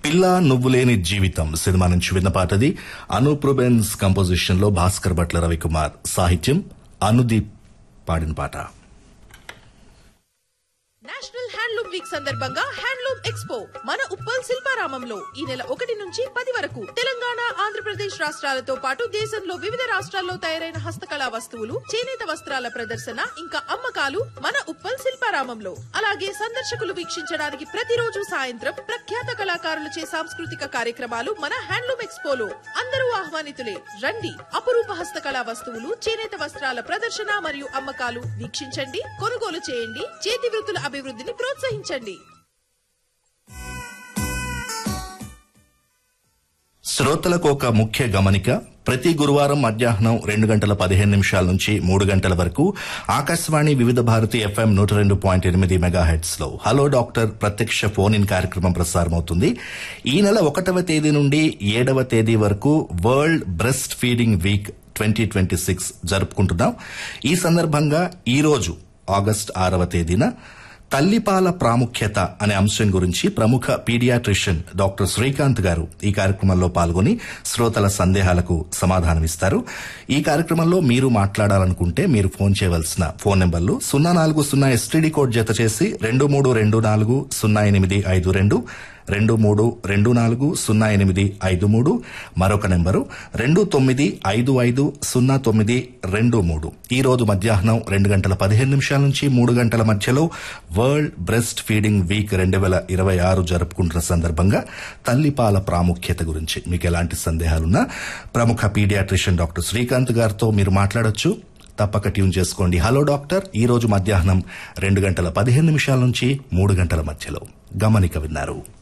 పిల్ల నువ్వులేని జీవితం సినిమా నుంచి విన్న పాటది అనూప్ రుబెన్స్ కంపోజిషన్ లో భాస్కర్ భట్ల రవికుమార్ సాహిత్యం అనుదీప్ పాడిన పాట నేషనల్ హ్యాండ్లూమ్ వీక్ సందర్భంగా హ్యాండ్లూమ్ ఎక్స్పో మన ఉప్పల్ శిల్పారామంలో ఈ నెల ఒకటి నుంచి పది వరకు తెలంగాణ ఆంధ్రప్రదేశ్ రాష్ట్రాలతో పాటు దేశంలో వివిధ రాష్ట్రాల్లో తయారైన హస్తకళా వస్తువులు చేనేత వస్త్రాల ప్రదర్శన ఇంకా అమ్మకాలు మన ఉప్పల్ శిల్పారామంలో అలాగే సందర్శకులు వీక్షించడానికి ప్రతిరోజు సాయంత్రం ప్రఖ్యాత కళాకారులచే సాంస్కృతిక కార్యక్రమాలు మన హ్యాండ్లూమ్ ఎక్స్పోలో అందరూ ఆహ్వానితులే రండి అపురూప హస్తకళా వస్తువులు చేనేత వస్త్రాల ప్రదర్శన మరియు అమ్మకాలు వీక్షించండి కొనుగోలు చేయండి చేతి వృత్తుల అభివృద్ధిని ప్రోత్సహించండి శ్రోతలకు ఒక ముఖ్య గమనిక ప్రతి గురువారం మధ్యాహ్నం రెండు గంటల పదిహేను నిమిషాల నుంచి మూడు గంటల వరకు ఆకాశవాణి వివిధ భారతి ఎఫ్ఎం నూట రెండు పాయింట్ ఎనిమిది మెగాహెట్స్ లో హలో డాక్టర్ ప్రత్యక్ష ఫోన్ ఇన్ కార్యక్రమం ప్రసారమవుతుంది ఈ నెల ఒకటవ తేదీ నుండి ఏడవ తేదీ వరకు world breastfeeding week twenty twenty six జరుపుకుంటున్నాం ఈ సందర్భంగా ఈ రోజు ఆగస్ట్ ఆరవ తేదీన తల్లిపాల ప్రాముఖ్యత అనే అంశం గురించి ప్రముఖ పీడియాట్రిషియన్ డాక్టర్ శ్రీకాంత్ గారు ఈ కార్యక్రమంలో పాల్గొని శ్రోతల సందేహాలకు సమాధానమిస్తారు ఈ కార్యక్రమంలో మీరు మాట్లాడాలనుకుంటే మీరు ఫోన్ చేయవలసిన ఫోన్ నెంబర్లు సున్నా నాలుగు సున్నా ఎస్టీడీ కోడ్ జత చేసి రెండు మూడు రెండు నాలుగు సున్నా ఎనిమిది ఐదు రెండు రెండు మూడు రెండు నాలుగు సున్నా ఎనిమిది ఐదు మూడు మరొక నెంబరు రెండు తొమ్మిది ఐదు ఐదు సున్నా తొమ్మిది రెండు మూడు ఈ రోజు మధ్యాహ్నం రెండు గంటల పదిహేను నిమిషాల నుంచి మూడు గంటల మధ్యలో వరల్డ్ బ్రెస్ట్ ఫీడింగ్ వీక్ రెండు వేల ఇరవై ఆరు జరుపుకుంటున్న సందర్భంగా తల్లిపాల ప్రాముఖ్యత గురించి మీకు ఎలాంటి సందేహాలున్నా ప్రముఖ పీడియాట్రిషియన్ డాక్టర్ శ్రీకాంత్ గారితో మీరు మాట్లాడొచ్చు తప్పక ట్యూన్ చేసుకోండి హలో డాక్టర్ ఈ రోజు మధ్యాహ్నం రెండు గంటల పదిహేను నిమిషాల నుంచి మూడు గంటల మధ్యలో గమనిక విన్నారు